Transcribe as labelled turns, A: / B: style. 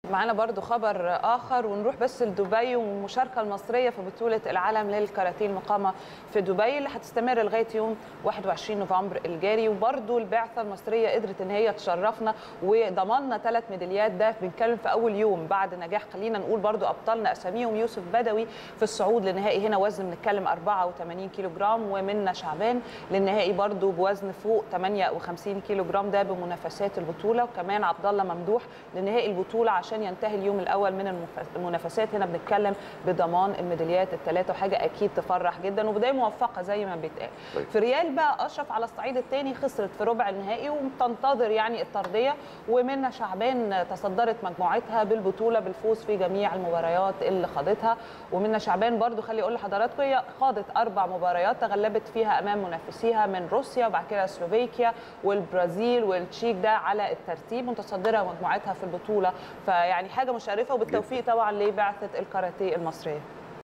A: معانا برضو خبر اخر ونروح بس لدبي والمشاركه المصريه في بطوله العالم للكاراتيه المقامه في دبي اللي هتستمر لغايه يوم 21 نوفمبر الجاري وبرضو البعثه المصريه قدرت ان هي تشرفنا وضمننا ثلاث ميداليات ده بنتكلم في اول يوم بعد نجاح خلينا نقول برضو ابطالنا اساميهم يوسف بدوي في الصعود للنهائي هنا وزن بنتكلم 84 كيلو جرام ومنى شعبان للنهائي برضو بوزن فوق 58 كيلو جرام ده بمنافسات البطوله وكمان عبد الله ممدوح لنهائي البطوله عشان ينتهي اليوم الاول من المنافسات هنا بنتكلم بضمان الميداليات الثلاثه وحاجه اكيد تفرح جدا وبدايه موفقه زي ما بيتقال
B: طيب.
A: في ريال بقى اشرف على الصعيد الثاني خسرت في ربع النهائي وتنتظر يعني الطرديه ومنى شعبان تصدرت مجموعتها بالبطوله بالفوز في جميع المباريات اللي خاضتها ومنى شعبان برضو خلي اقول لحضراتكم هي خاضت اربع مباريات تغلبت فيها امام منافسيها من روسيا وبعد كده سلوفيكيا والبرازيل والتشيك ده على الترتيب متصدره مجموعتها في البطوله فيعني حاجه مشرفه وبالتوفيق طبعا لبعثه الكاراتيه المصريه